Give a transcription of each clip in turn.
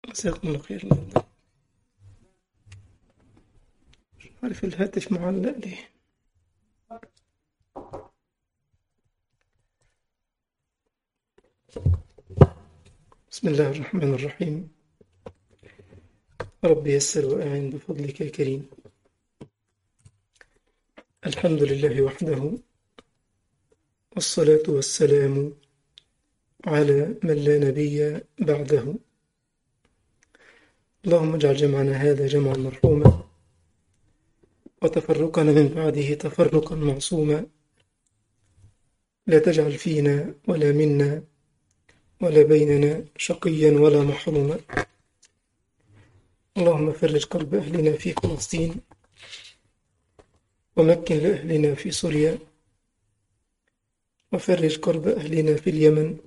جزاكم الله خير الله يرضى. مش عارف الهاتف معلق ليه بسم الله الرحمن الرحيم رب يسر وأعن بفضلك يا كريم الحمد لله وحده والصلاة والسلام على من لا نبي بعده اللهم اجعل جمعنا هذا جمعا مرحوما وتفرقنا من بعده تفرقا معصوما لا تجعل فينا ولا منا ولا بيننا شقيا ولا محروما اللهم فرج كرب أهلنا في فلسطين ومكن لأهلنا في سوريا وفرج كرب أهلنا في اليمن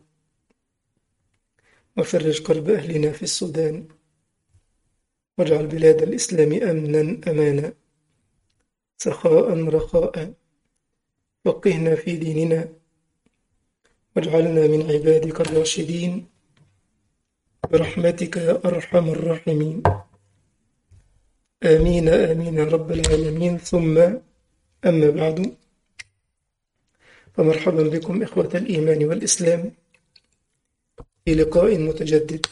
وفرج كرب أهلنا في السودان واجعل بلاد الإسلام أمنا أمانا سخاء رخاء فقهنا في ديننا واجعلنا من عبادك الراشدين برحمتك يا أرحم الراحمين آمين آمين يا رب العالمين ثم أما بعد فمرحبا بكم إخوة الإيمان والإسلام في لقاء متجدد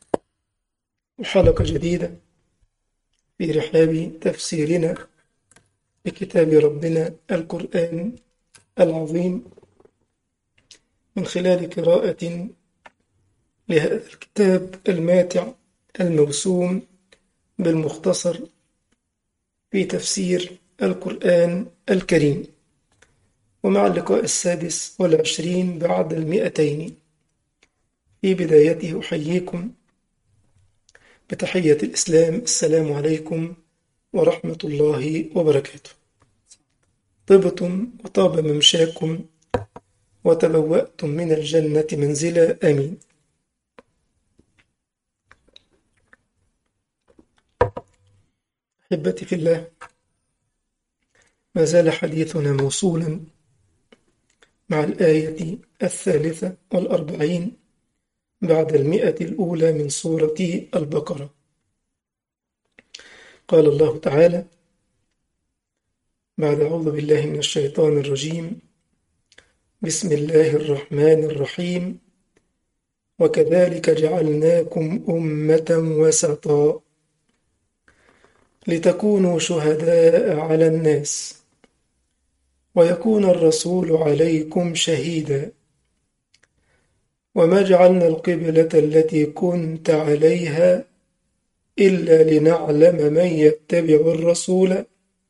وحلقة جديدة في رحاب تفسيرنا لكتاب ربنا القرآن العظيم من خلال قراءة لهذا الكتاب الماتع الموسوم بالمختصر في تفسير القرآن الكريم ومع اللقاء السادس والعشرين بعد المئتين في بدايته أحييكم بتحية الإسلام السلام عليكم ورحمة الله وبركاته طبتم وطاب ممشاكم وتبوأتم من الجنة منزلا آمين أحبتي في الله ما زال حديثنا موصولا مع الآية الثالثة والأربعين بعد المئة الأولى من سورة البقرة قال الله تعالى بعد أعوذ بالله من الشيطان الرجيم بسم الله الرحمن الرحيم وكذلك جعلناكم أمة وسطا لتكونوا شهداء على الناس ويكون الرسول عليكم شهيدا وما جعلنا القبلة التي كنت عليها إلا لنعلم من يتبع الرسول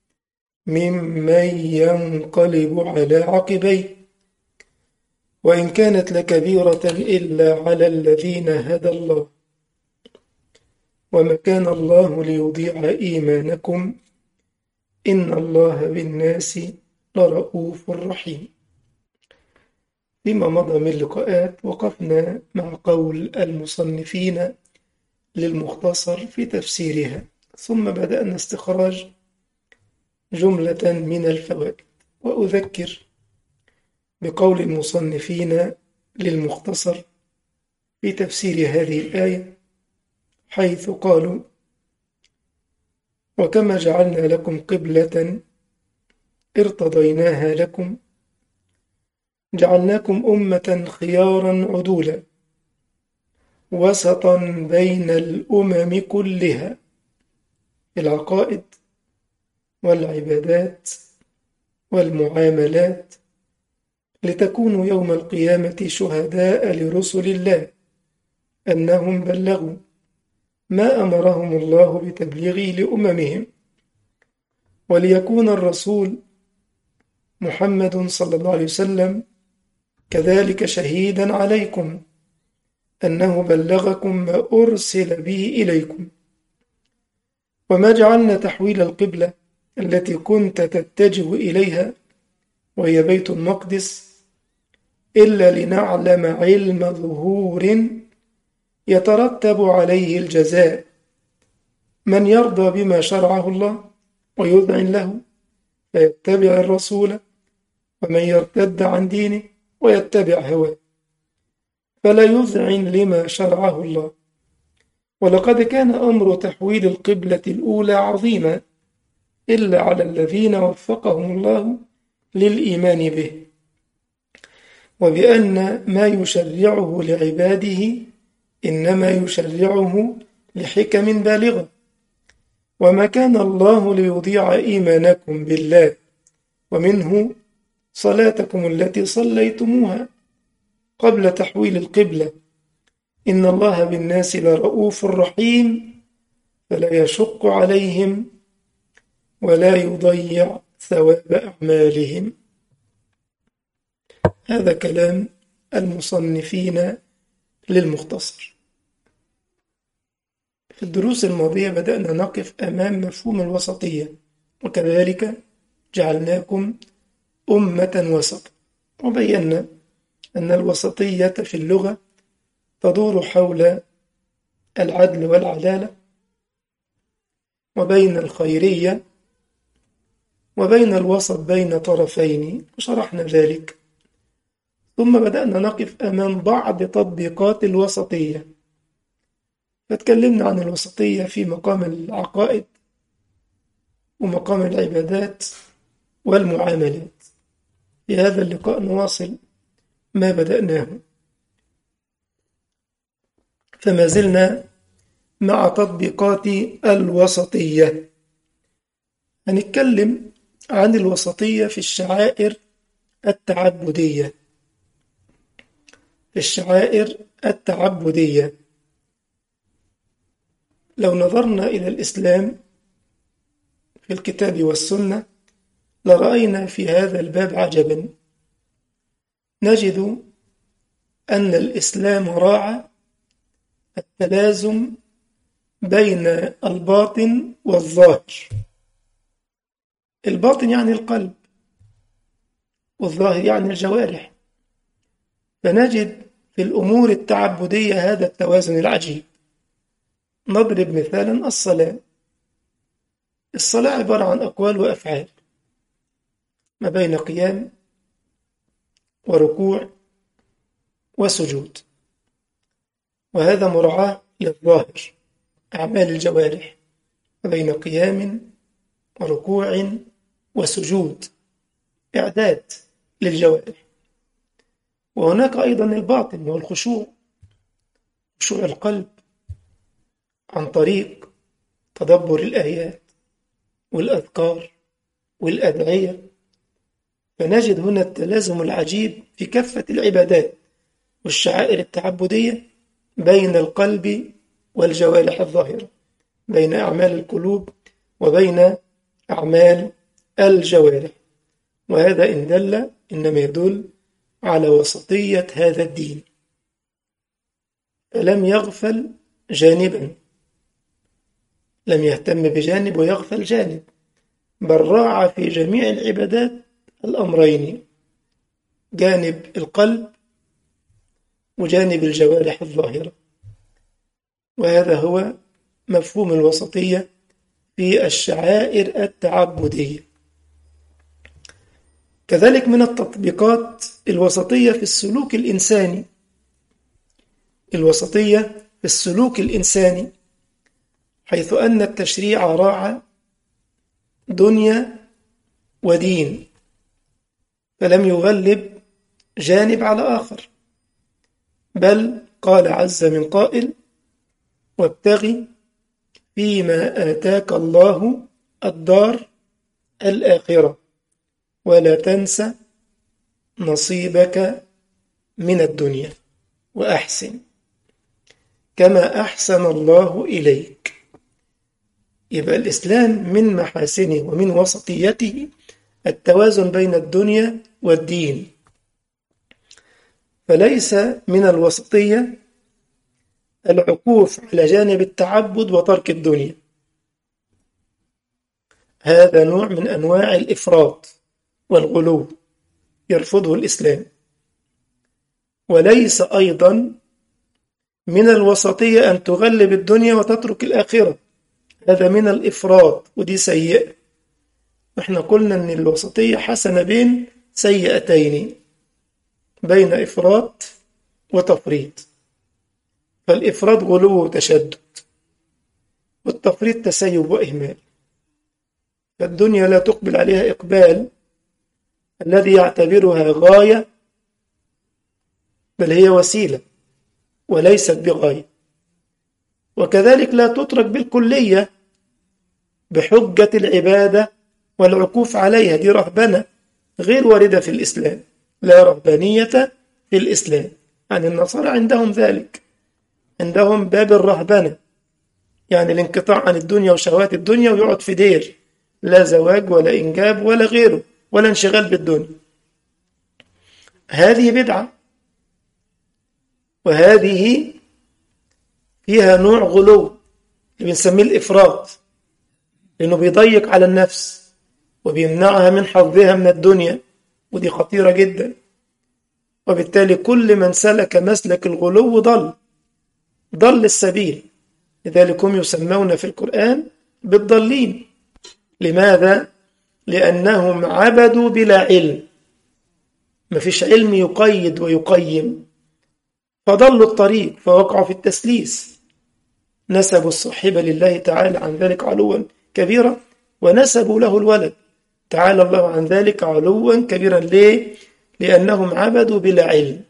ممن ينقلب على عقبيه وإن كانت لكبيرة إلا على الذين هدى الله وما كان الله ليضيع إيمانكم إن الله بالناس لرؤوف رحيم فيما مضى من لقاءات وقفنا مع قول المصنفين للمختصر في تفسيرها ثم بدأنا استخراج جملة من الفوائد وأذكر بقول المصنفين للمختصر في تفسير هذه الآية حيث قالوا وكما جعلنا لكم قبلة ارتضيناها لكم جعلناكم أمة خيارا عدولا وسطا بين الأمم كلها في العقائد والعبادات والمعاملات لتكونوا يوم القيامة شهداء لرسل الله أنهم بلغوا ما أمرهم الله بتبليغه لأممهم وليكون الرسول محمد صلى الله عليه وسلم كذلك شهيدا عليكم أنه بلغكم ما أرسل به إليكم وما جعلنا تحويل القبلة التي كنت تتجه إليها وهي بيت المقدس إلا لنعلم علم ظهور يترتب عليه الجزاء من يرضى بما شرعه الله ويذعن له فيتبع الرسول ومن يرتد عن دينه ويتبع هواه فلا يذعن لما شرعه الله ولقد كان أمر تحويل القبلة الأولى عظيما إلا على الذين وفقهم الله للإيمان به وبأن ما يشرعه لعباده إنما يشرعه لحكم بالغة وما كان الله ليضيع إيمانكم بالله ومنه صلاتكم التي صليتموها قبل تحويل القبلة إن الله بالناس لرؤوف رحيم فلا يشق عليهم ولا يضيع ثواب أعمالهم هذا كلام المصنفين للمختصر في الدروس الماضية بدأنا نقف أمام مفهوم الوسطية وكذلك جعلناكم أمة وسط وبينا أن الوسطية في اللغة تدور حول العدل والعدالة وبين الخيرية وبين الوسط بين طرفين وشرحنا ذلك ثم بدأنا نقف أمام بعض تطبيقات الوسطية فتكلمنا عن الوسطية في مقام العقائد ومقام العبادات والمعاملات في هذا اللقاء نواصل ما بدأناه فما زلنا مع تطبيقات الوسطية هنتكلم عن الوسطية في الشعائر التعبدية في الشعائر التعبدية لو نظرنا إلى الإسلام في الكتاب والسنة لرأينا في هذا الباب عجبا نجد أن الإسلام راعى التلازم بين الباطن والظاهر الباطن يعني القلب والظاهر يعني الجوارح فنجد في الأمور التعبدية هذا التوازن العجيب نضرب مثالا الصلاة الصلاة عبارة عن أقوال وأفعال ما بين قيام وركوع وسجود وهذا مراعاة للظاهر أعمال الجوارح ما بين قيام وركوع وسجود إعداد للجوارح وهناك أيضا الباطن والخشوع خشوع القلب عن طريق تدبر الآيات والأذكار والأدعية فنجد هنا التلازم العجيب في كافة العبادات والشعائر التعبدية بين القلب والجوارح الظاهرة بين أعمال القلوب وبين أعمال الجوارح وهذا إن دل إنما يدل على وسطية هذا الدين فلم يغفل جانبا لم يهتم بجانب ويغفل جانب بل راعى في جميع العبادات الأمرين جانب القلب وجانب الجوارح الظاهرة وهذا هو مفهوم الوسطية في الشعائر التعبدية كذلك من التطبيقات الوسطية في السلوك الإنساني الوسطية في السلوك الإنساني حيث أن التشريع راعى دنيا ودين فلم يغلب جانب على آخر بل قال عز من قائل وابتغي فيما آتاك الله الدار الآخرة ولا تنس نصيبك من الدنيا وأحسن كما أحسن الله إليك يبقى الإسلام من محاسنه ومن وسطيته التوازن بين الدنيا والدين فليس من الوسطية العكوف على جانب التعبد وترك الدنيا هذا نوع من أنواع الإفراط والغلو يرفضه الإسلام وليس أيضا من الوسطية أن تغلب الدنيا وتترك الآخرة هذا من الإفراط ودي سيئة احنا قلنا أن الوسطية حسنة بين سيئتين بين إفراط وتفريط فالإفراط غلو وتشدد والتفريط تسيب وإهمال فالدنيا لا تقبل عليها إقبال الذي يعتبرها غاية بل هي وسيلة وليست بغاية وكذلك لا تترك بالكلية بحجة العبادة والعكوف عليها دي رهبنة غير واردة في الإسلام لا رهبانية في الإسلام عن يعني النصارى عندهم ذلك عندهم باب الرهبنة يعني الانقطاع عن الدنيا وشهوات الدنيا ويقعد في دير لا زواج ولا إنجاب ولا غيره ولا انشغال بالدنيا هذه بدعة وهذه فيها نوع غلو اللي بنسميه الإفراط لأنه بيضيق على النفس وبيمنعها من حظها من الدنيا ودي خطيرة جدا وبالتالي كل من سلك مسلك الغلو ضل ضل السبيل لذلك هم يسمون في القرآن بالضالين لماذا؟ لأنهم عبدوا بلا علم ما فيش علم يقيد ويقيم فضلوا الطريق فوقعوا في التسليس نسبوا الصاحب لله تعالى عن ذلك علوا كبيرا ونسبوا له الولد تعالى الله عن ذلك علوا كبيرا ليه؟ لأنهم عبدوا بلا علم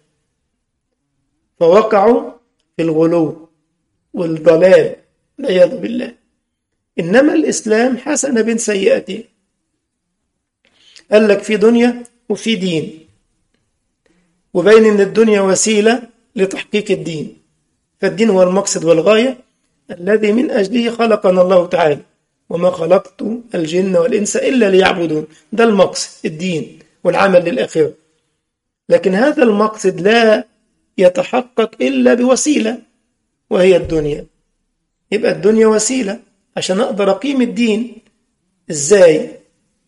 فوقعوا في الغلو والضلال والعياذ بالله إنما الإسلام حسن بين سيئتين قال لك في دنيا وفي دين وبين ان الدنيا وسيله لتحقيق الدين فالدين هو المقصد والغايه الذي من اجله خلقنا الله تعالى وما خلقت الجن والانس الا ليعبدون ده المقصد الدين والعمل للاخره لكن هذا المقصد لا يتحقق الا بوسيله وهي الدنيا يبقى الدنيا وسيله عشان اقدر اقيم الدين ازاي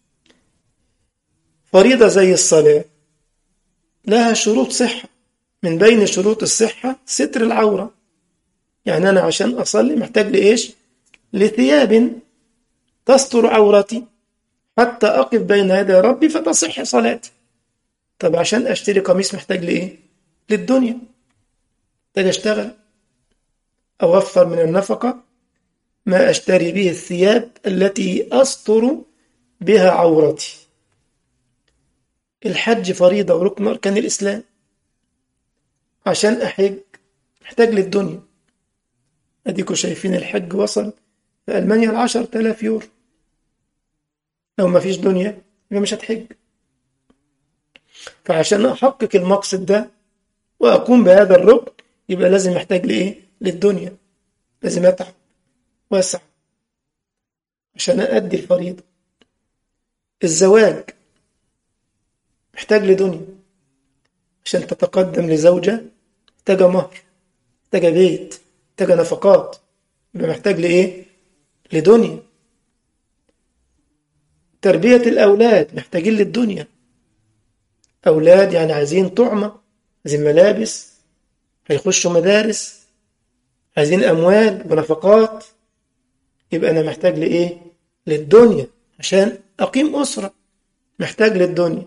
فريضة زي الصلاة لها شروط صحة من بين شروط الصحة ستر العورة يعني أنا عشان أصلي محتاج لإيش لثياب تستر عورتي حتى أقف بين يدي ربي فتصح صلاتي طب عشان أشتري قميص محتاج لإيه للدنيا محتاج أشتغل أوفر من النفقة ما أشتري به الثياب التي أستر بها عورتي الحج فريضة وركن أركان الإسلام عشان أحج محتاج للدنيا أديكوا شايفين الحج وصل في ألمانيا العشر تلاف يورو لو ما فيش دنيا يبقى مش هتحج فعشان أحقق المقصد ده وأقوم بهذا الركن يبقى لازم محتاج لإيه؟ للدنيا لازم أتعب وأسعى عشان أأدي الفريضة الزواج محتاج لدنيا عشان تتقدم لزوجة محتاجة مهر محتاجة بيت محتاجة نفقات يبقى محتاج لإيه؟ لدنيا تربية الأولاد محتاجين للدنيا أولاد يعني عايزين طعمة عايزين ملابس هيخشوا مدارس عايزين أموال ونفقات يبقى أنا محتاج لإيه؟ للدنيا عشان أقيم أسرة محتاج للدنيا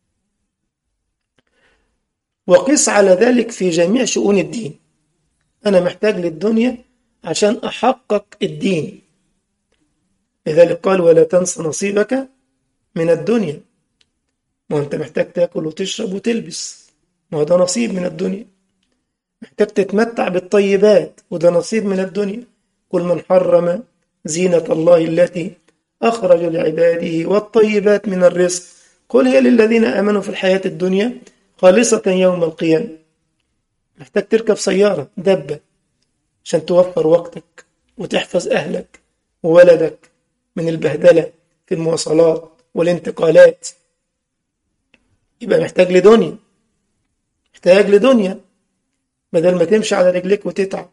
وقس على ذلك في جميع شؤون الدين أنا محتاج للدنيا عشان أحقق الدين لذلك قال ولا تنس نصيبك من الدنيا ما أنت محتاج تاكل وتشرب وتلبس ما هو ده نصيب من الدنيا محتاج تتمتع بالطيبات وده نصيب من الدنيا كل من حرم زينة الله التي أخرج لعباده والطيبات من الرزق قل هي للذين آمنوا في الحياة الدنيا خالصة يوم القيامة محتاج تركب سيارة دبة عشان توفر وقتك وتحفظ أهلك وولدك من البهدلة في المواصلات والانتقالات يبقى محتاج لدنيا محتاج لدنيا بدل ما تمشي على رجليك وتتعب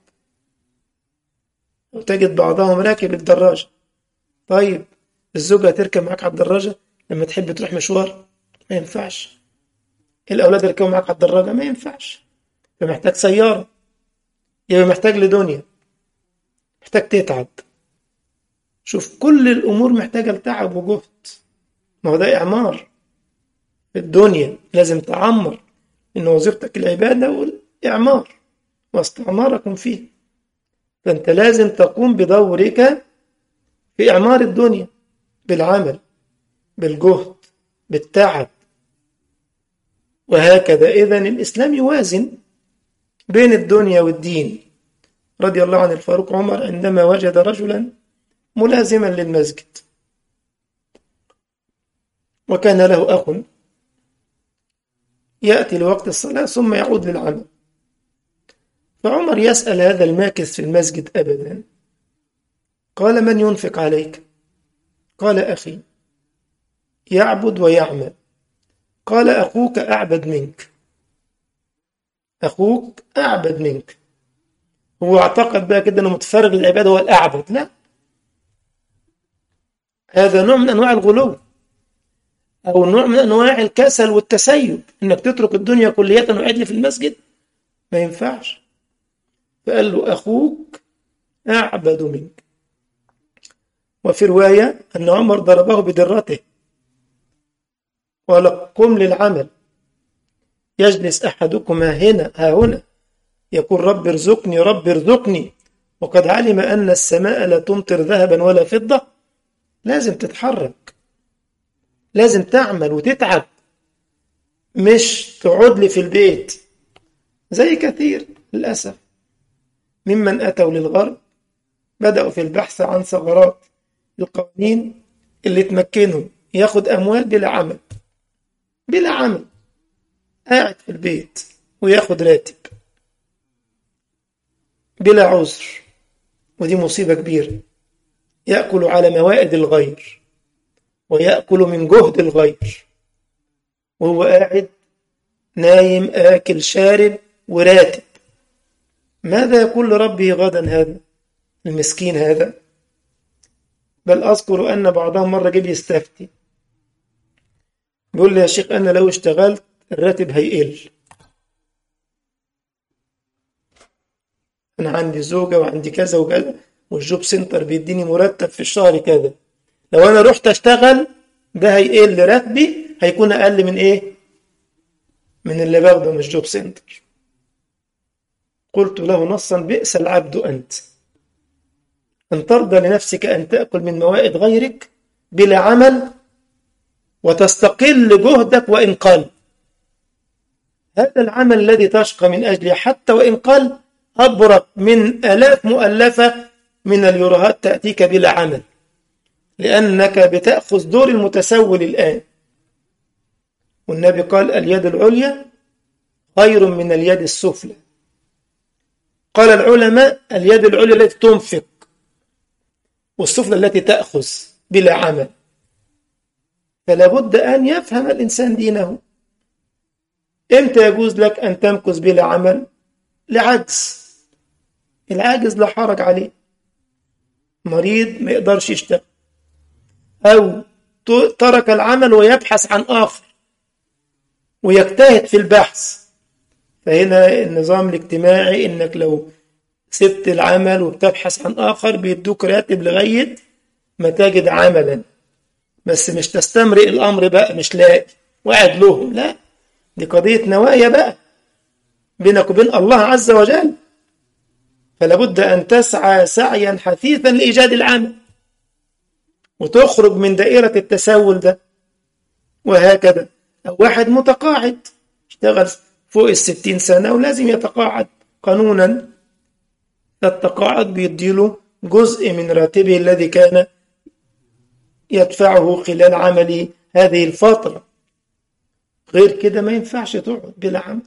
وتجد بعضهم راكب الدراجة طيب الزوجة هتركب معاك على الدراجة لما تحب تروح مشوار ما ينفعش الأولاد يركبوا معاك على الدراجة ما ينفعش فمحتاج سيارة يبقى محتاج لدنيا محتاج تتعب شوف كل الأمور محتاجة لتعب وجهد ما هو ده إعمار في الدنيا لازم تعمر إن وظيفتك العبادة والإعمار واستعماركم فيه فأنت لازم تقوم بدورك في إعمار الدنيا بالعمل بالجهد بالتعب وهكذا إذا الإسلام يوازن بين الدنيا والدين رضي الله عن الفاروق عمر عندما وجد رجلا ملازما للمسجد وكان له أخ يأتي لوقت الصلاة ثم يعود للعمل فعمر يسأل هذا الماكث في المسجد أبدا قال من ينفق عليك قال أخي يعبد ويعمل قال أخوك أعبد منك أخوك أعبد منك هو اعتقد بقى كده أنه متفرغ للعبادة هو الأعبد لا هذا نوع من أنواع الغلو أو نوع من أنواع الكسل والتسيب إنك تترك الدنيا كلية وقاعد لي في المسجد ما ينفعش فقال له أخوك أعبد منك وفي رواية أن عمر ضربه بدرته قال قم للعمل يجلس أحدكما هنا ها هنا يقول رب ارزقني رب ارزقني وقد علم أن السماء لا تمطر ذهبا ولا فضة لازم تتحرك لازم تعمل وتتعب مش تقعد لي في البيت زي كثير للأسف ممن أتوا للغرب بدأوا في البحث عن ثغرات القوانين اللي تمكنهم ياخد أموال بلا عمل بلا عمل قاعد في البيت وياخد راتب بلا عذر ودي مصيبة كبيرة يأكل على موائد الغير ويأكل من جهد الغير وهو قاعد نايم آكل شارب وراتب ماذا يقول لربه غدا هذا المسكين هذا بل أذكر أن بعضهم مرة جه يستفتي بيقول لي يا شيخ أنا لو اشتغلت الراتب هيقل أنا عندي زوجة وعندي كذا وكذا والجوب سنتر بيديني مرتب في الشهر كذا لو أنا رحت أشتغل ده هيقل راتبي هيكون أقل من إيه؟ من اللي باخده من الجوب سنتر قلت له نصا بئس العبد أنت أن ترضى لنفسك أن تأكل من موائد غيرك بلا عمل وتستقل جهدك وإن قل هذا العمل الذي تشقى من أجله حتى وإن قل أبرك من ألاف مؤلفة من اليوروهات تأتيك بلا عمل لأنك بتأخذ دور المتسول الآن والنبي قال اليد العليا خير من اليد السفلى قال العلماء اليد العليا التي تنفق والسفلى التي تأخذ بلا عمل فلا بد أن يفهم الإنسان دينه إمتى يجوز لك أن تمكث بلا عمل لعجز العاجز لا حرج عليه مريض ما يقدرش يشتغل أو ترك العمل ويبحث عن آخر ويجتهد في البحث فهنا النظام الاجتماعي إنك لو سبت العمل وبتبحث عن آخر بيدوك راتب لغاية ما تجد عملا بس مش تستمرئ الأمر بقى مش لاقي وقعد لهم لا دي قضية نوايا بقى بينك وبين الله عز وجل فلا بد أن تسعى سعيا حثيثا لإيجاد العمل وتخرج من دائرة التسول ده وهكذا أو واحد متقاعد اشتغل فوق الستين سنة ولازم يتقاعد قانونا التقاعد بيديله جزء من راتبه الذي كان يدفعه خلال عمل هذه الفترة غير كده ما ينفعش تقعد بلا عمل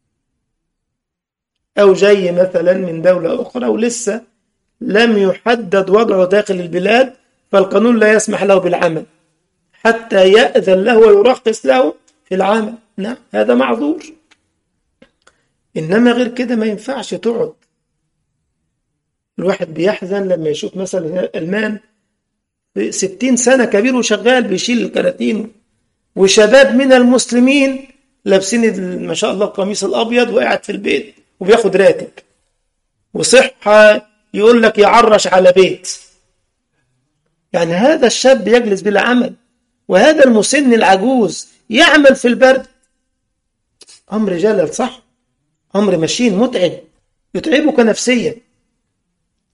أو جاي مثلا من دولة أخرى ولسه لم يحدد وضعه داخل البلاد فالقانون لا يسمح له بالعمل حتى يأذن له ويرخص له في العمل نعم هذا معذور إنما غير كده ما ينفعش تقعد الواحد بيحزن لما يشوف مثلا الألمان ستين سنة كبير وشغال بيشيل الكراتين وشباب من المسلمين لابسين ما شاء الله القميص الأبيض وقاعد في البيت وبياخد راتب وصحة يقول لك يعرش على بيت يعني هذا الشاب يجلس بلا عمل وهذا المسن العجوز يعمل في البرد أمر جلل صح أمر مشين متعب يتعبك نفسيا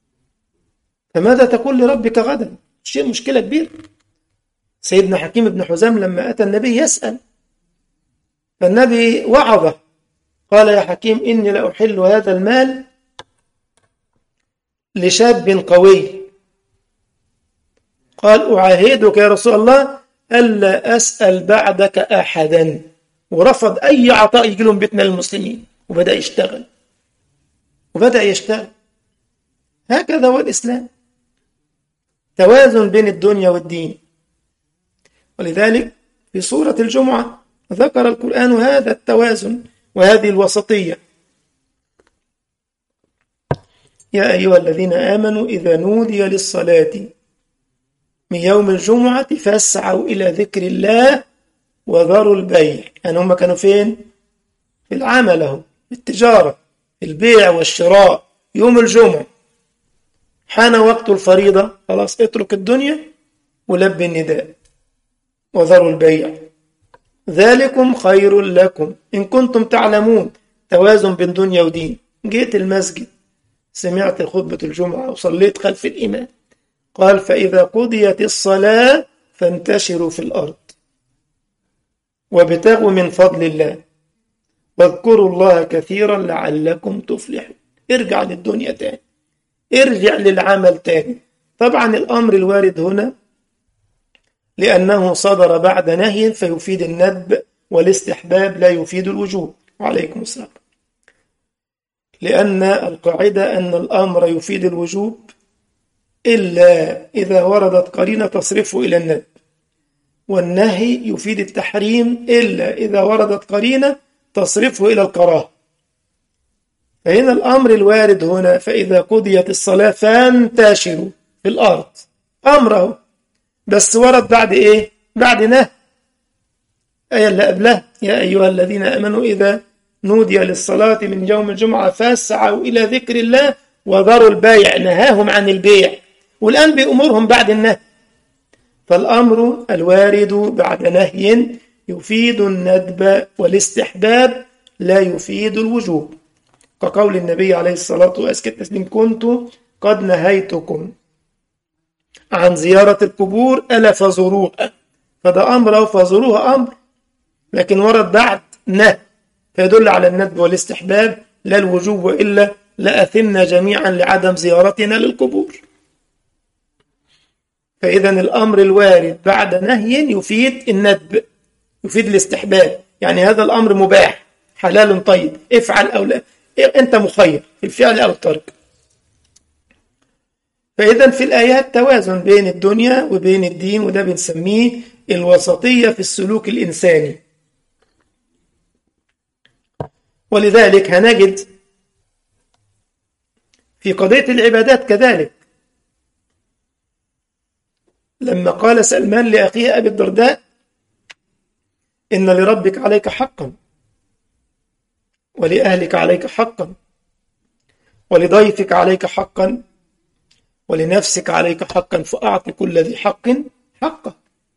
فماذا تقول لربك غدا شيء مشكلة كبيرة سيدنا حكيم بن حزام لما أتى النبي يسأل فالنبي وعظه قال يا حكيم إني لأحل هذا المال لشاب قوي قال أعاهدك يا رسول الله ألا أسأل بعدك أحدا ورفض أي عطاء يجي لهم بيتنا للمسلمين وبدأ يشتغل وبدأ يشتغل هكذا هو الإسلام توازن بين الدنيا والدين ولذلك في سورة الجمعة ذكر القرآن هذا التوازن وهذه الوسطية يا أيها الذين آمنوا إذا نودي للصلاة من يوم الجمعة فاسعوا إلى ذكر الله وذروا البيع يعني هم كانوا فين؟ في العمل هم في التجارة في البيع والشراء يوم الجمعة حان وقت الفريضة خلاص اترك الدنيا ولبي النداء وذروا البيع ذلكم خير لكم إن كنتم تعلمون توازن بين دنيا ودين جيت المسجد سمعت خطبة الجمعة وصليت خلف الإمام قال فإذا قضيت الصلاة فانتشروا في الأرض وابتغوا من فضل الله واذكروا الله كثيرا لعلكم تفلحون ارجع للدنيا تاني ارجع للعمل تاني طبعا الأمر الوارد هنا لأنه صدر بعد نهي فيفيد الندب والاستحباب لا يفيد الوجوب وعليكم السلام لأن القاعدة أن الأمر يفيد الوجوب إلا إذا وردت قرينة تصرفه إلى الندب والنهي يفيد التحريم إلا إذا وردت قرينة تصرفه إلى الكراهة فهنا الأمر الوارد هنا فإذا قضيت الصلاة فانتشروا في الأرض أمره بس ورد بعد إيه؟ بعد نهي آية اللي قبلها يا أيها الذين آمنوا إذا نودي للصلاة من يوم الجمعة فاسعوا إلى ذكر الله وذروا البيع نهاهم عن البيع والآن بأمورهم بعد النهي فالأمر الوارد بعد نهي يفيد الندب والاستحباب لا يفيد الوجوب كقول النبي عليه الصلاة والسلام كنت قد نهيتكم عن زيارة القبور ألا فزوروها فده أمر أو فزوروها أمر لكن ورد بعد نهي فيدل على الندب والاستحباب لا الوجوب وإلا لأثمنا جميعا لعدم زيارتنا للقبور فإذا الأمر الوارد بعد نهي يفيد الندب يفيد الاستحباب يعني هذا الأمر مباح حلال طيب افعل أو لا أنت مخير في الفعل أو الترك فإذا في الآيات توازن بين الدنيا وبين الدين وده بنسميه الوسطية في السلوك الإنساني ولذلك هنجد في قضية العبادات كذلك لما قال سلمان لأخيه أبي الدرداء إن لربك عليك حقا ولأهلك عليك حقا ولضيفك عليك حقا ولنفسك عليك حقا فأعط كل ذي حق حقه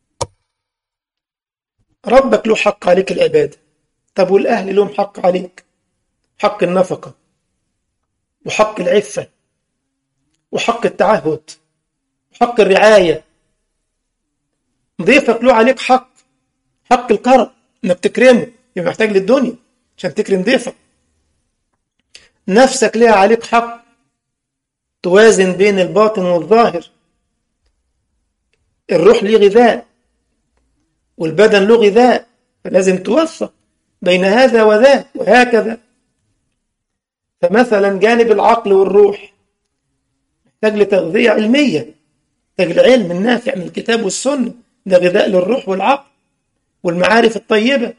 ربك له حق عليك العبادة طب والأهل لهم حق عليك حق النفقة وحق العفة وحق التعهد وحق الرعاية ضيفك له عليك حق حق الكرم انك تكرمه يبقى محتاج للدنيا عشان تكرم ضيفك نفسك لها عليك حق توازن بين الباطن والظاهر الروح ليه غذاء والبدن له غذاء فلازم توفق بين هذا وذاك وهكذا فمثلا جانب العقل والروح محتاج لتغذية علمية محتاج العلم النافع من الكتاب والسنة ده غذاء للروح والعقل والمعارف الطيبة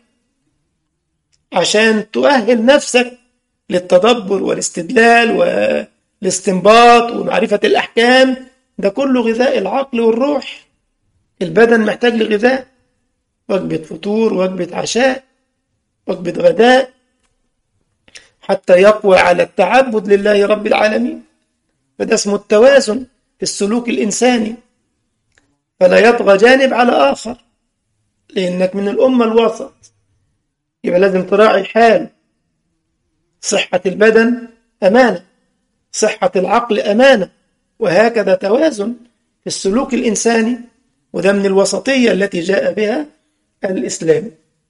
عشان تؤهل نفسك للتدبر والاستدلال والاستنباط ومعرفة الأحكام ده كله غذاء العقل والروح البدن محتاج لغذاء وجبة فطور وجبة عشاء وجبة غداء حتى يقوى على التعبد لله رب العالمين فده اسمه التوازن في السلوك الإنساني فلا يطغى جانب على آخر لأنك من الأمة الوسط يبقى لازم تراعي حال صحة البدن أمانة صحة العقل أمانة وهكذا توازن في السلوك الإنساني وده من الوسطية التي جاء بها الإسلام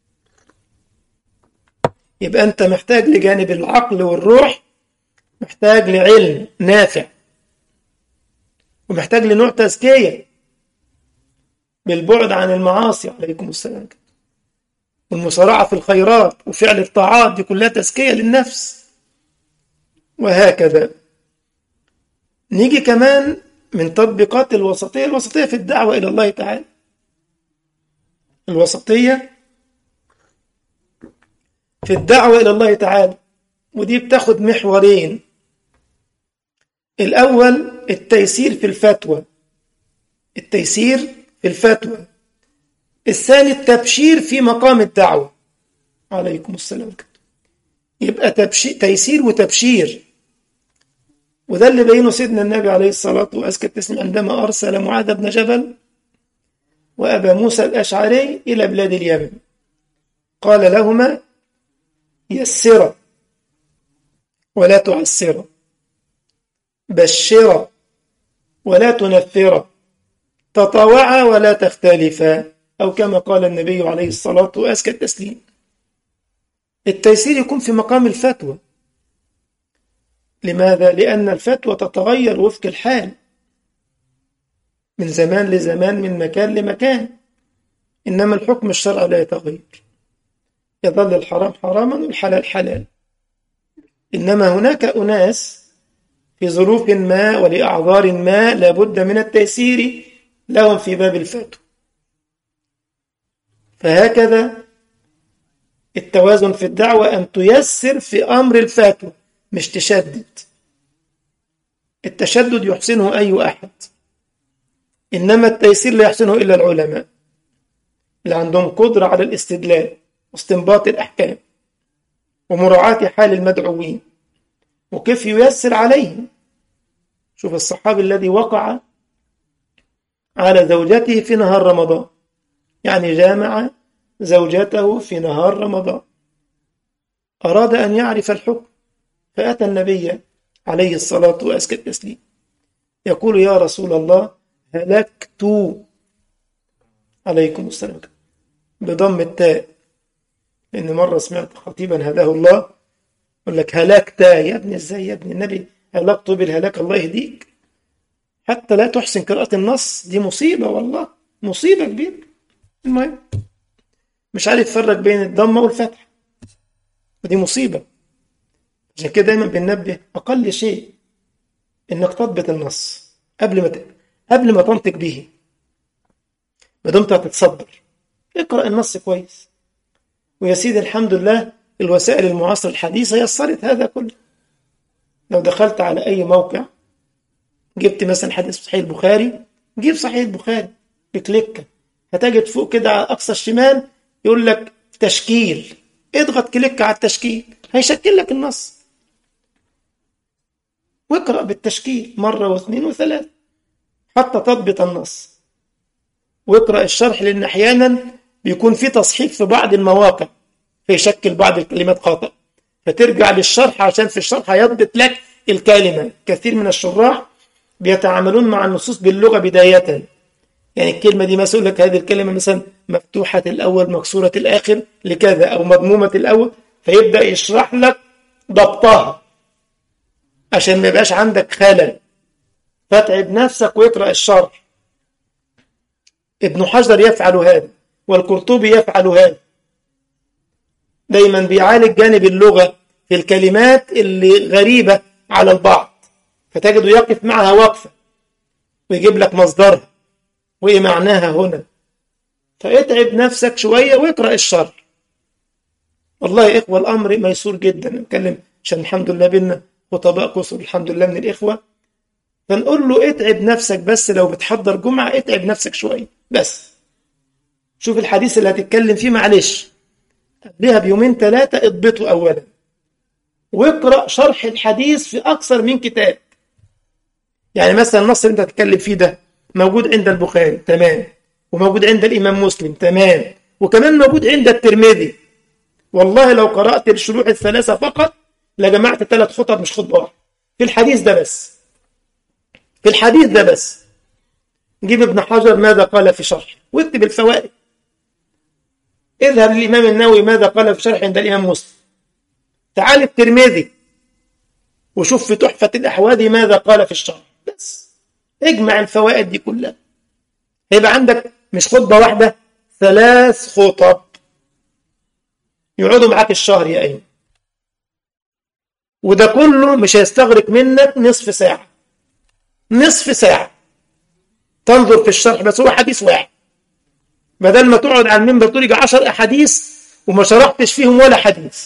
يبقى أنت محتاج لجانب العقل والروح محتاج لعلم نافع ومحتاج لنوع تزكية بالبعد عن المعاصي عليكم السلام والمسارعة في الخيرات وفعل الطاعات دي كلها تزكية للنفس وهكذا نيجي كمان من تطبيقات الوسطية الوسطية في الدعوة إلى الله تعالى الوسطية في الدعوة إلى الله تعالى ودي بتاخد محورين الأول التيسير في الفتوى التيسير في الفتوى الثاني التبشير في مقام الدعوة عليكم السلام يبقى تبشير تيسير وتبشير وده اللي بينه سيدنا النبي عليه الصلاة وأزكى التسليم عندما أرسل معاذ بن جبل وأبا موسى الأشعري إلى بلاد اليمن قال لهما يسرا ولا تعسرا بشرا ولا تنفرا تطاوعا ولا تختلفا أو كما قال النبي عليه الصلاة وأزكى التسليم التيسير يكون في مقام الفتوى لماذا؟ لأن الفتوى تتغير وفق الحال من زمان لزمان من مكان لمكان إنما الحكم الشرعي لا يتغير يظل الحرام حراما والحلال حلال إنما هناك أناس في ظروف ما ولأعذار ما لابد من التيسير لهم في باب الفتوى فهكذا التوازن في الدعوة أن تيسر في أمر الفتوى مش تشدد التشدد يحسنه أي أحد إنما التيسير لا يحسنه إلا العلماء اللي عندهم قدرة على الاستدلال واستنباط الأحكام ومراعاة حال المدعوين وكيف ييسر عليهم شوف الصحابي الذي وقع على زوجته في نهار رمضان يعني جامع زوجته في نهار رمضان أراد أن يعرف الحكم فأتى النبي عليه الصلاة وأزكى التسليم يقول يا رسول الله هلكت عليكم السلام بضم التاء لأن مرة سمعت خطيبا هداه الله يقول لك هلكت يا ابني ازاي يا ابني النبي هلكت بالهلاك الله يهديك حتى لا تحسن قراءة النص دي مصيبة والله مصيبة كبيرة المهم مش عارف يفرق بين الضمة والفتح ودي مصيبة عشان كده دايما بننبه أقل شيء إنك تضبط النص قبل ما ت... قبل ما تنطق به ما دمت هتتصدر اقرأ النص كويس ويا سيدي الحمد لله الوسائل المعاصرة الحديثة يسرت هذا كله لو دخلت على أي موقع جبت مثلا حديث صحيح البخاري جيب صحيح البخاري بكليكة هتجد فوق كده على أقصى الشمال يقول لك تشكيل اضغط كليك على التشكيل هيشكل لك النص واقرأ بالتشكيل مرة واثنين وثلاث حتى تضبط النص واقرأ الشرح لأن أحيانا بيكون في تصحيح في بعض المواقع فيشكل بعض الكلمات خطأ فترجع للشرح عشان في الشرح هيضبط لك الكلمة كثير من الشراح بيتعاملون مع النصوص باللغة بداية يعني الكلمة دي مثلا لك هذه الكلمة مثلا مفتوحة الأول مكسورة الآخر لكذا أو مضمومة الأول فيبدأ يشرح لك ضبطها عشان ما يبقاش عندك خلل فتعب نفسك واقرأ الشرح ابن حجر يفعل هذا والقرطبي يفعل هذا دايما بيعالج جانب اللغة في الكلمات اللي غريبة على البعض فتجده يقف معها وقفة ويجيب لك مصدرها وإيه معناها هنا فاتعب نفسك شوية واقرأ الشرح والله يا إخوة الأمر ميسور جدا نتكلم عشان الحمد لله بينا خطباء كثر الحمد لله من الإخوة فنقول له اتعب نفسك بس لو بتحضر جمعة اتعب نفسك شوية بس شوف الحديث اللي هتتكلم فيه معلش قبلها بيومين ثلاثة اضبطه أولا واقرأ شرح الحديث في أكثر من كتاب يعني مثلا النص اللي انت هتتكلم فيه ده موجود عند البخاري تمام وموجود عند الإمام مسلم تمام وكمان موجود عند الترمذي والله لو قرأت الشروح الثلاثة فقط لجمعت ثلاث خطب مش خطبة واحدة في الحديث ده بس في الحديث ده بس جيب ابن حجر ماذا قال في شرح واكتب الفوائد اذهب للإمام النووي ماذا قال في شرح عند الإمام مسلم تعال الترمذي وشوف في تحفة الأحوادي ماذا قال في الشرح بس اجمع الفوائد دي كلها هيبقى عندك مش خطبة واحدة ثلاث خطب يقعدوا معاك الشهر يا أيمن وده كله مش هيستغرق منك نصف ساعة نصف ساعة تنظر في الشرح بس هو حديث واحد بدل ما تقعد على المنبر تقول يجي 10 أحاديث وما شرحتش فيهم ولا حديث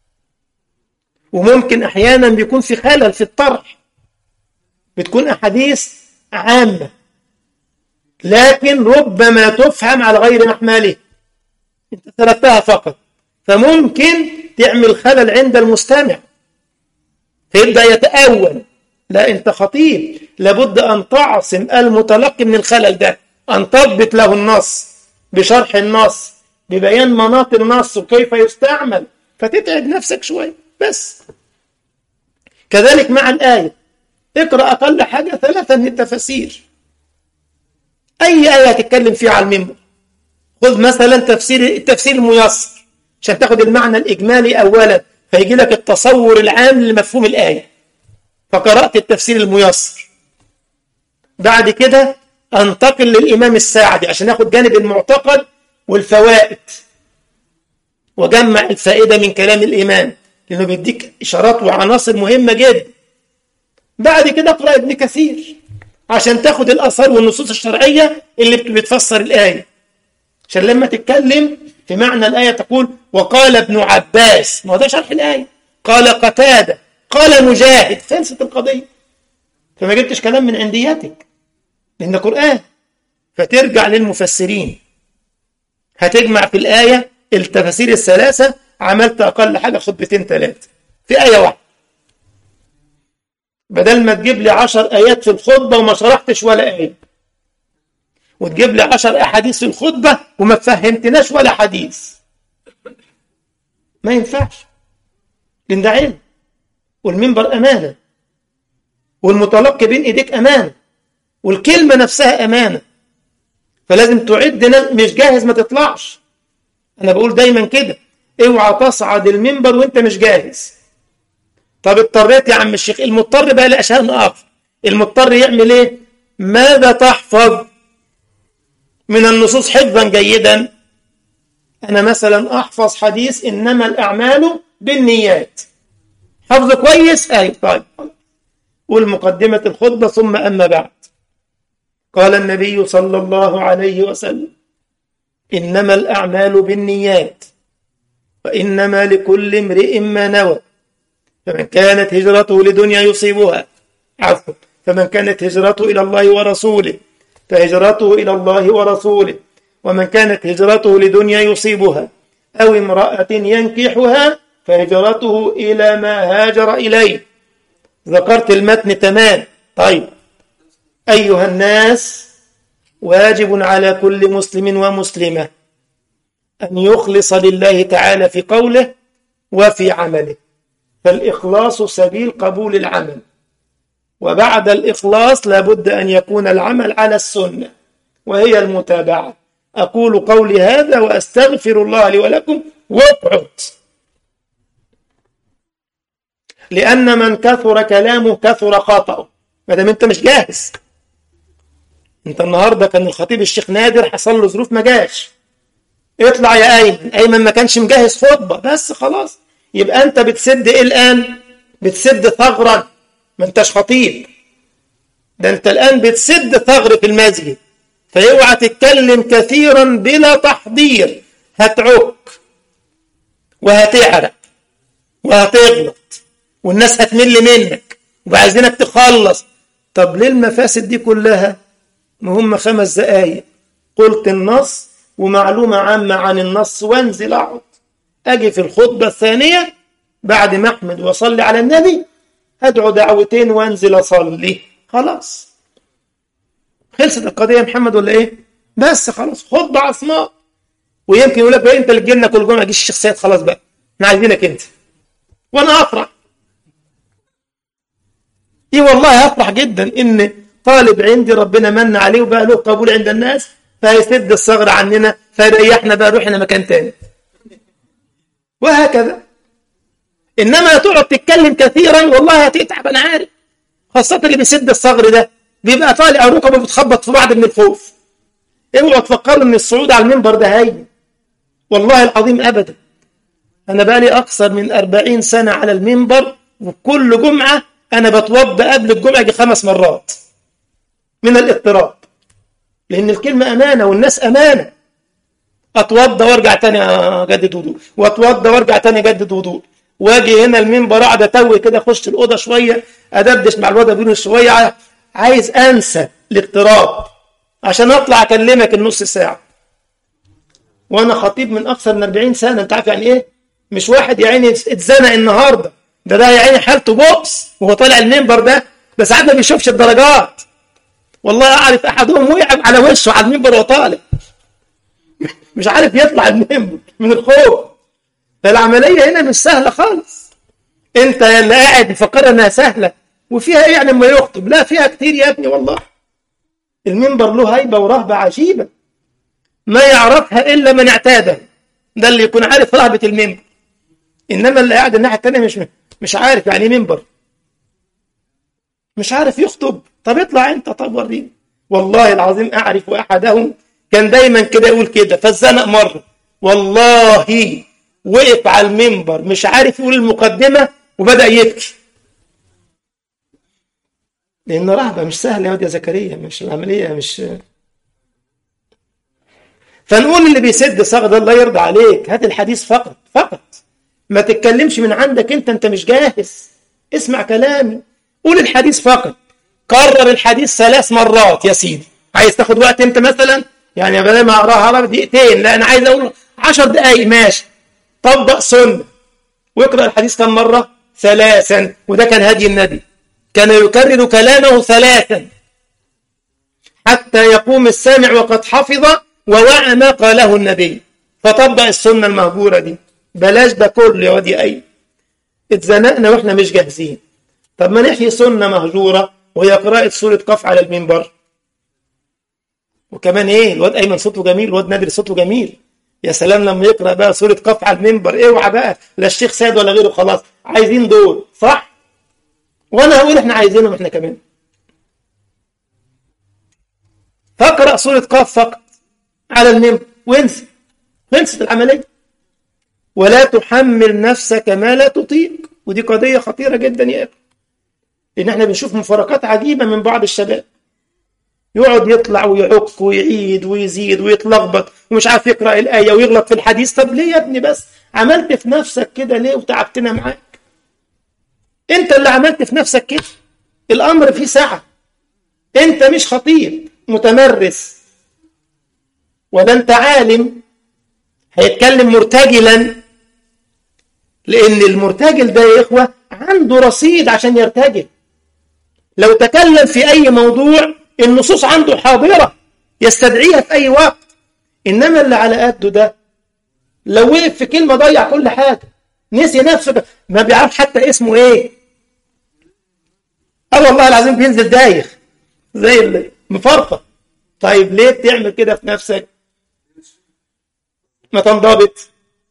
وممكن أحيانا بيكون في خلل في الطرح بتكون أحاديث عامة لكن ربما تفهم على غير محمله انت تركتها فقط فممكن تعمل خلل عند المستمع فيبدأ يتأول لا انت خطيب لابد أن تعصم المتلقي من الخلل ده أن تضبط له النص بشرح النص ببيان مناط النص وكيف يستعمل فتتعب نفسك شوية بس كذلك مع الآية اقرأ أقل حاجة ثلاثة من التفاسير أي آية تتكلم فيها على المنبر خذ مثلا تفسير التفسير الميسر عشان تاخد المعنى الإجمالي أولا فيجي لك التصور العام لمفهوم الآية فقرأت التفسير الميسر بعد كده أنتقل للإمام الساعدي عشان أخد جانب المعتقد والفوائد وجمع الفائدة من كلام الإمام لأنه بيديك إشارات وعناصر مهمة جدا بعد كده اقرأ ابن كثير عشان تاخد الآثار والنصوص الشرعية اللي بتفسر الآية عشان لما تتكلم في معنى الآية تقول وقال ابن عباس ما هو ده شرح الآية قال قتادة قال مجاهد خلصت القضية فما جبتش كلام من عندياتك لأن قرآن فترجع للمفسرين هتجمع في الآية التفاسير الثلاثة عملت أقل حاجة خطبتين ثلاثة في آية واحدة بدل ما تجيب لي عشر آيات في الخطبة وما شرحتش ولا آية وتجيب لي عشر أحاديث في الخطبة وما فهمتناش ولا حديث ما ينفعش لأن ده علم والمنبر أمانة والمتلقي بين إيديك أمانة والكلمة نفسها أمانة فلازم تعد مش جاهز ما تطلعش أنا بقول دايما كده اوعى تصعد المنبر وانت مش جاهز طب اضطريت يا عم الشيخ المضطر بقى لأشياء آخر المضطر يعمل ايه ماذا تحفظ من النصوص حفظا جيدا أنا مثلا أحفظ حديث إنما الأعمال بالنيات حفظ كويس أي طيب والمقدمة الخطبة ثم أما بعد قال النبي صلى الله عليه وسلم إنما الأعمال بالنيات وإنما لكل امرئ ما نوى فمن كانت هجرته لدنيا يصيبها عفوا فمن كانت هجرته إلى الله ورسوله فهجرته إلى الله ورسوله ومن كانت هجرته لدنيا يصيبها أو امرأة ينكحها فهجرته إلى ما هاجر إليه ذكرت المتن تمام طيب أيها الناس واجب على كل مسلم ومسلمة أن يخلص لله تعالى في قوله وفي عمله فالإخلاص سبيل قبول العمل وبعد الإخلاص لابد أن يكون العمل على السنة وهي المتابعة أقول قولي هذا وأستغفر الله لي ولكم واقعد لأن من كثر كلامه كثر خطأه ما دام أنت مش جاهز أنت النهاردة كان الخطيب الشيخ نادر حصل له ظروف ما جاش اطلع يا أيمن أيمن ما كانش مجهز خطبة بس خلاص يبقى أنت بتسد إيه الآن بتسد ثغرا ما أنتش خطيب ده أنت الآن بتسد ثغر في المسجد فاوعى تتكلم كثيرا بلا تحضير هتعك وهتعرق وهتغلط والناس هتمل منك وعايزينك تخلص طب ليه المفاسد دي كلها ما هم خمس دقايق قلت النص ومعلومة عامة عن النص وانزل اقعد اجي في الخطبة الثانية بعد ما احمد واصلي على النبي ادعو دعوتين وانزل اصلي خلاص خلصت القضية يا محمد ولا ايه بس خلاص خطبة عصماء ويمكن يقول لك بقى انت اللي تجينا كل جمعة جيش الشخصيات خلاص بقى احنا عايزينك انت وانا افرح ايه والله افرح جدا ان طالب عندي ربنا من عليه وبقى له قبول عند الناس فهيسد الثغر عننا فيريحنا بقى روحنا مكان تاني وهكذا انما تقعد تتكلم كثيرا والله هتتعب انا عارف خاصة اللي بيسد الثغر ده بيبقى طالع ركبه بتخبط في بعض من الخوف اوعوا تفكروا ان الصعود على المنبر ده هين والله العظيم ابدا انا بقالي اكثر من أربعين سنة على المنبر وكل جمعة انا بتوضى قبل الجمعة دي خمس مرات من الاضطراب لان الكلمة امانة والناس امانة اتوضى وارجع تاني اجدد وضوء واتوضى وارجع تاني اجدد وضوء واجي هنا المنبر اقعد اتوه كده اخش الاوضه شويه ادردش مع الواد بينه شويه عايز انسى الاضطراب عشان اطلع اكلمك النص ساعه وانا خطيب من اكثر من 40 سنه انت عارف يعني ايه مش واحد يا عيني اتزنق النهارده ده ده يا عيني حالته بؤس وهو طالع المنبر ده ده ساعات ما بيشوفش الدرجات والله اعرف احدهم وقع على وشه على المنبر وهو طالع مش عارف يطلع المنبر من الخوف فالعمليه هنا مش سهله خالص انت اللي قاعد مفكر انها سهله وفيها ايه يعني لما يخطب لا فيها كتير يا ابني والله المنبر له هيبه ورهبه عجيبه ما يعرفها الا من اعتاده ده اللي يكون عارف رهبه المنبر انما اللي قاعد الناحيه الثانيه مش مش عارف يعني ايه منبر مش عارف يخطب طب اطلع انت طب وريني والله العظيم اعرف احدهم كان دايما كده يقول كده فاتزنق مره والله وقف على المنبر مش عارف يقول المقدمه وبدا يبكي لان رهبه مش سهله يا واد يا زكريا مش العمليه مش فنقول اللي بيسد صغد الله يرضى عليك هات الحديث فقط فقط ما تتكلمش من عندك انت انت مش جاهز اسمع كلامي قول الحديث فقط كرر الحديث ثلاث مرات يا سيدي عايز تاخد وقت انت مثلا يعني بدل ما اقراها دقيقتين لا انا عايز اقول عشر دقايق ماشي طبق سنه واقرا الحديث كم مره ثلاثا وده كان هدي النبي كان يكرر كلامه ثلاثا حتى يقوم السامع وقد حفظ ووعى ما قاله النبي فطبق السنة المهجورة دي بلاش ده كله يا وادي أي اتزنقنا واحنا مش جاهزين طب ما نحيي سنة مهجورة وهي قراءة سورة قف على المنبر وكمان ايه الواد ايمن صوته جميل الواد نادر صوته جميل يا سلام لما يقرا بقى سوره قف على المنبر اوعى بقى لا الشيخ سيد ولا غيره خلاص عايزين دول صح وانا هقول احنا عايزينهم احنا كمان فاقرا سوره قاف فقط على المنبر وانسى خلصت العمليه ولا تحمل نفسك ما لا تطيق ودي قضيه خطيره جدا يا اخي لان احنا بنشوف مفارقات عجيبه من بعض الشباب يقعد يطلع ويعك ويعيد ويزيد ويتلخبط ومش عارف يقرا الايه ويغلط في الحديث طب ليه يا ابني بس عملت في نفسك كده ليه وتعبتنا معاك انت اللي عملت في نفسك كده الامر فيه سعه انت مش خطيب متمرس ولا انت عالم هيتكلم مرتجلا لان المرتجل ده يا اخوه عنده رصيد عشان يرتجل لو تكلم في اي موضوع النصوص عنده حاضره يستدعيها في اي وقت انما اللي على قده ده لو وقف في كلمه ضيع كل حاجه نسي نفسه ما بيعرف حتى اسمه ايه اه والله العظيم بينزل دايخ زي المفرقه طيب ليه بتعمل كده في نفسك ما تنضبط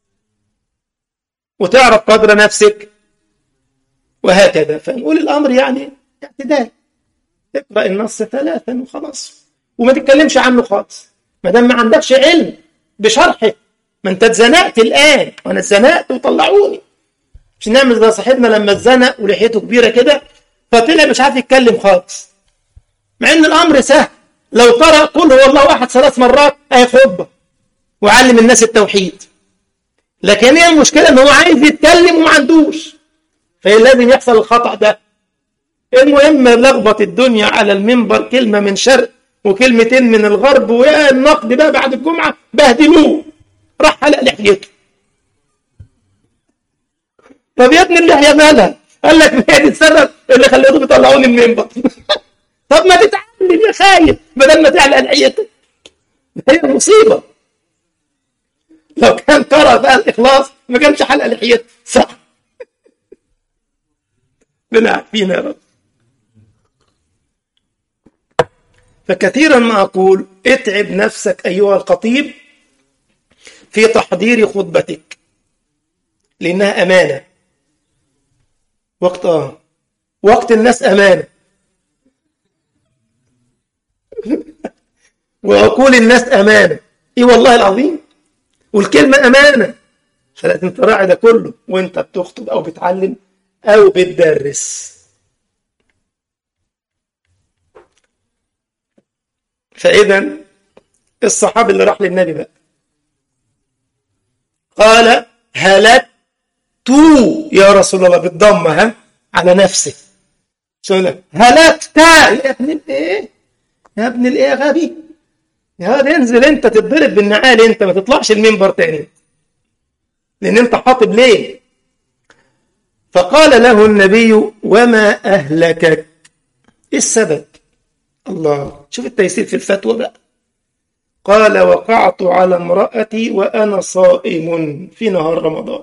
وتعرف قدر نفسك وهكذا فنقول الامر يعني اعتدال اقرا النص ثلاثا وخلاص وما تتكلمش عنه خالص ما دام ما عندكش علم بشرحه ما انت اتزنقت الان وانا اتزنقت وطلعوني مش نعمل زي صاحبنا لما اتزنق ولحيته كبيره كده فطلع مش عارف يتكلم خالص مع ان الامر سهل لو قرأ قل هو الله احد ثلاث مرات اي خطبه وعلم الناس التوحيد لكن هي المشكله ان هو عايز يتكلم وما عندوش فلازم يحصل الخطا ده المهم لخبط الدنيا على المنبر كلمه من شرق وكلمتين من الغرب ويا النقد بقى بعد الجمعه بهدلوه راح حلق لحيته طب يا ابني اللحيه مالها؟ قال لك ما هي دي السبب اللي خليتهم يطلعوني من المنبر طب ما تتعلم يا خايف بدل ما تعلق لحيتك هي المصيبه لو كان قرأ بقى الإخلاص ما كانش حلقة لحيته صح ربنا عارفين يا رب فكثيرا ما أقول اتعب نفسك أيها الخطيب في تحضير خطبتك لأنها أمانة وقت آه وقت الناس أمانة وعقول الناس أمانة إيه والله العظيم والكلمة أمانة فلازم تراعي ده كله وانت بتخطب أو بتعلم أو بتدرس فإذا الصحابي اللي راح للنبي بقى قال هلكت يا رسول الله بالضمة ها على نفسه شو لك هلكت يا ابن الايه يا ابن الايه غبي يا واد انزل انت تتضرب بالنعال انت ما تطلعش المنبر تاني لان انت حاطب ليه فقال له النبي وما اهلكك ايه السبب الله شوف التيسير في الفتوى بقى قال وقعت على امرأتي وأنا صائم في نهار رمضان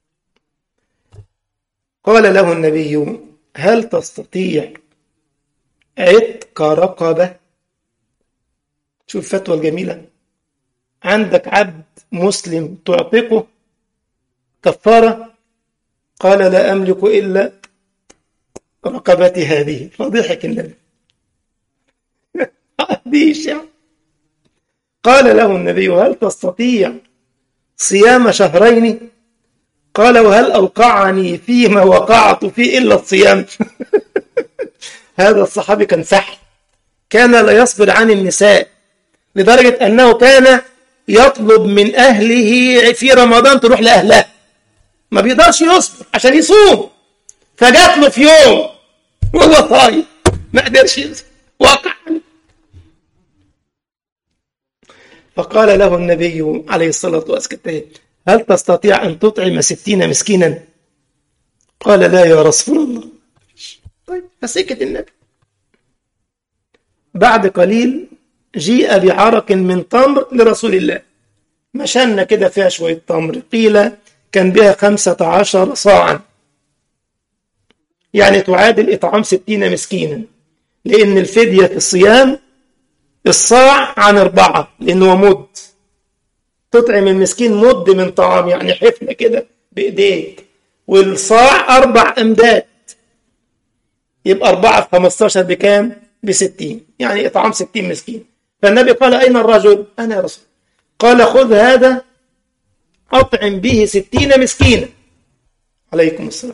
قال له النبي هل تستطيع عتق رقبة شوف الفتوى الجميلة عندك عبد مسلم تعتقه كفارة قال لا أملك إلا رقبتي هذه فضحك النبي ديش يعني قال له النبي هل تستطيع صيام شهرين قال وهل أوقعني فيما وقعت فيه إلا الصيام هذا الصحابي كان سحر كان لا يصبر عن النساء لدرجة أنه كان يطلب من أهله في رمضان تروح لأهلها ما بيقدرش يصبر عشان يصوم فجات له في يوم وهو صايم ما قدرش يصبر وقع فقال له النبي عليه الصلاة والسلام هل تستطيع أن تطعم ستين مسكينا قال لا يا رسول الله طيب فسكت النبي بعد قليل جيء بعرق من تمر لرسول الله مشنا كده فيها شوية تمر قيل كان بها خمسة عشر صاعا يعني تعادل إطعام ستين مسكينا لأن الفدية في الصيام الصاع عن أربعة لأنه مد تطعم المسكين مد من طعام يعني حفنة كده بإيديك والصاع أربع أمداد يبقى أربعة في خمستاشر بكام؟ بستين يعني إطعام ستين مسكين فالنبي قال أين الرجل؟ أنا يا رسول قال خذ هذا أطعم به ستين مسكينا عليكم السلام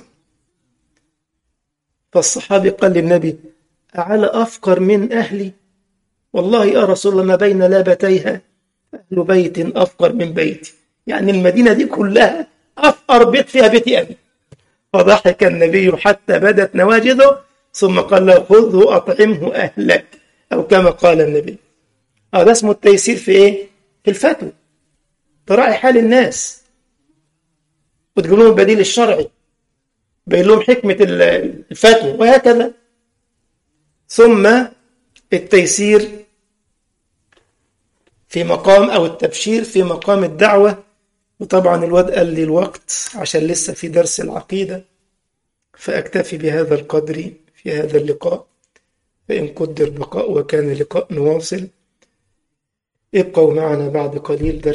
فالصحابي قال للنبي أعلى أفقر من أهلي والله يا رسول الله ما بين لابتيها أهل بيت أفقر من بيتي يعني المدينة دي كلها أفقر بيت فيها بيتي أبي فضحك النبي حتى بدت نواجذه ثم قال له خذه أطعمه أهلك أو كما قال النبي هذا اسمه التيسير في إيه؟ في الفتوى تراعي حال الناس وتقول لهم البديل الشرعي بين لهم حكمة الفتوى وهكذا ثم التيسير في مقام أو التبشير في مقام الدعوة وطبعا الواد قال لي الوقت عشان لسه في درس العقيدة فأكتفي بهذا القدر في هذا اللقاء فإن قدر بقاء وكان لقاء نواصل ابقوا معنا بعد قليل درس